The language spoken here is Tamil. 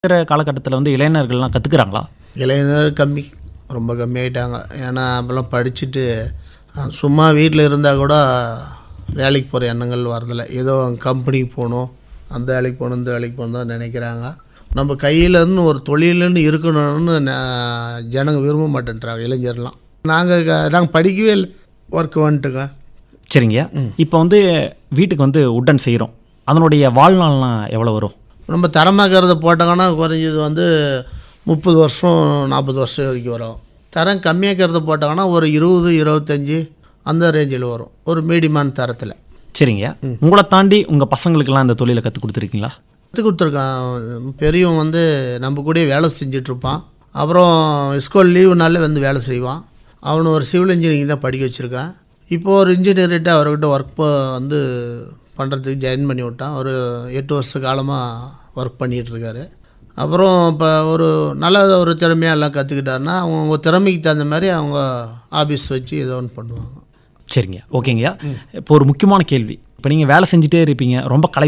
இருக்கிற காலகட்டத்தில் வந்து இளைஞர்கள்லாம் கற்றுக்குறாங்களா இளைஞர் கம்மி ரொம்ப கம்மியாயிட்டாங்க ஏன்னா அப்போல்லாம் படிச்சுட்டு அஹ், சும்மா வீட்டில் இருந்தால் கூட வேலைக்கு போகிற எண்ணங்கள் வரதில்ல ஏதோ கம்பெனிக்கு போகணும் அந்த வேலைக்கு போகணும் இந்த வேலைக்கு போகணும் தான் நினைக்கிறாங்க நம்ம கையிலேருந்து ஒரு தொழிலுன்னு இருக்கணும்னு ந- ஜனங்க விரும்ப மாட்டேன்றாங்க இளைஞர்லாம் நாங்கள் நாங்கள் படிக்கவே இல்லை ஒர்க் வந்துட்டுங்க சரிங்கய்யா இப்போ வந்து வீட்டுக்கு வந்து உட்டன் செய்கிறோம் அதனுடைய வாழ்நாள்லாம் எவ்வளோ வரும் நம்ம தரமாக்கிறத போட்டாங்கன்னா குறைஞ்சது வந்து முப்பது வருஷம் நாற்பது வருஷம் வரைக்கும் வரும் தரம் கம்மியாக்கிறத போட்டாங்கன்னா ஒரு இருபது இருபத்தஞ்சி அந்த ரேஞ்சில் வரும் ஒரு மீடியமான தரத்தில் சரிங்கய்யா உங்களை தாண்டி உங்கள் பசங்களுக்கெல்லாம் இந்த தொழிலை கற்றுக் கொடுத்துருக்கீங்களா கற்றுக் கொடுத்துருக்கான் பெரியவன் வந்து நம்ம கூடயே வேலை செஞ்சிட்ருப்பான் அப்புறம் ஸ்கூல் லீவுனாலே வந்து வேலை செய்வான் அவனை ஒரு சிவில் இன்ஜினியரிங் தான் படிக்க வச்சுருக்கான் இப்போ ஒரு இன்ஜினியர்கிட்ட அவர்கிட்ட ஒர்க் வந்து பண்ணுறதுக்கு ஜாயின் பண்ணி விட்டான் ஒரு எட்டு வருஷ காலமாக ஒர்க் பண்ணிகிட்ருக்காரு அப்புறம் இப்போ ஒரு நல்ல ஒரு திறமையாக எல்லாம் கற்றுக்கிட்டாருன்னா அவங்க திறமைக்கு தகுந்த மாதிரி அவங்க ஆஃபீஸ் வச்சு ஏதோ ஒன்று பண்ணுவாங்க சரிங்க ஓகேங்கய்யா இப்போ ஒரு முக்கியமான கேள்வி இப்போ நீங்கள் வேலை செஞ்சுட்டே இருப்பீங்க ரொம்ப களைப்பாக